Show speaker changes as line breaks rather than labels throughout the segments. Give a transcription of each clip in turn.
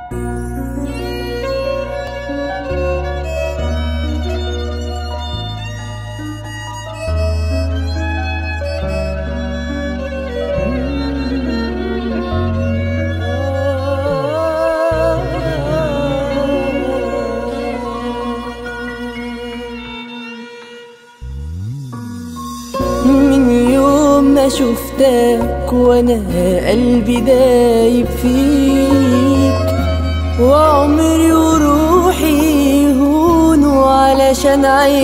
من يوم ما شفتك وانا قلبي دايب فيك وعمري وروحي يهونوا علشان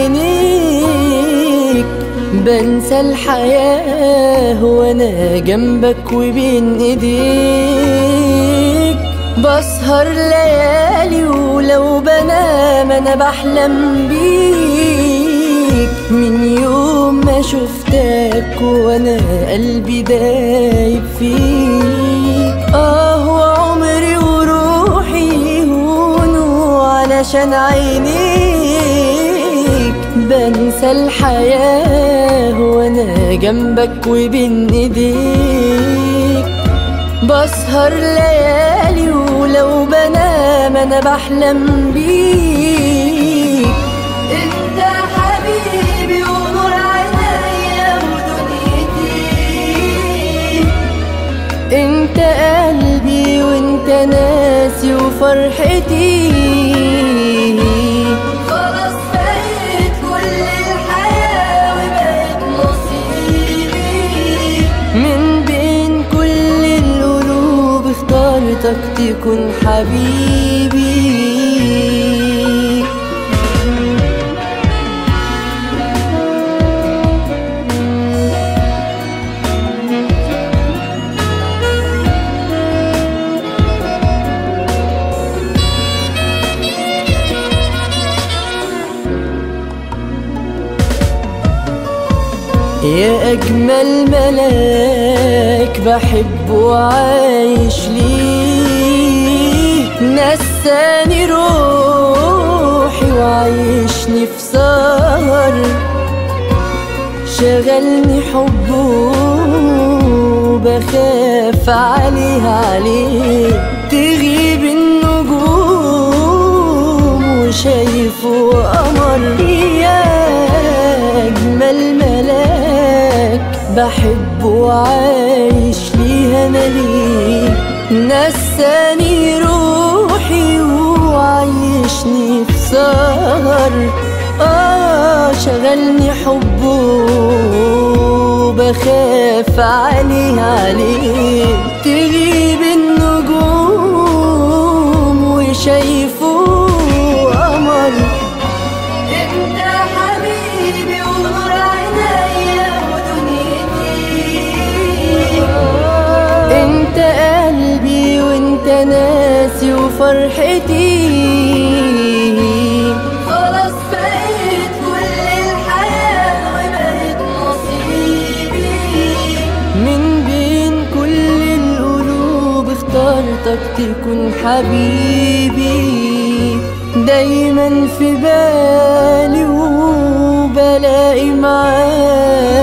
عينيك بنسى الحياة وانا جنبك وبين ايديك بسهر ليالي ولو بنام انا بحلم بيك من يوم ما شفتك وانا قلبي دايب فيك اه وعمري وروحي يهونوا علشان عينيك بنسى الحياة وانا جنبك وبين ايديك بسهر ليالي ولو بنام انا بحلم بيك انت حبيبي ونور عينيا ودنيتي انت قلبي وانت ناسي وفرحتي خلاص بقيت كل الحياة وبقيت نصيبي من بين كل القلوب اخترتك تكون حبيبي يا أجمل ملاك بحب وعايش ليه نساني روحي وعيشني في سهر شغلني حبه بخاف عليه عليه تغيب النجوم وشايفه قمر يا أجمل ملاك بحبه وعايش ليه أنا ليه نساني روحي وعيشني في سهر آه شغلني حبه بخاف عليه عليه تغيب النجوم وشايفه قمر انت حبيبي ونور عينيا ودنيتي انت قلبي وانت ناسي وفرحتي خلاص بقيت كل الحياة وبقيت نصيبي من بين كل القلوب اخترتك تكون حبيبي دايما في بالي وبلاقي معاك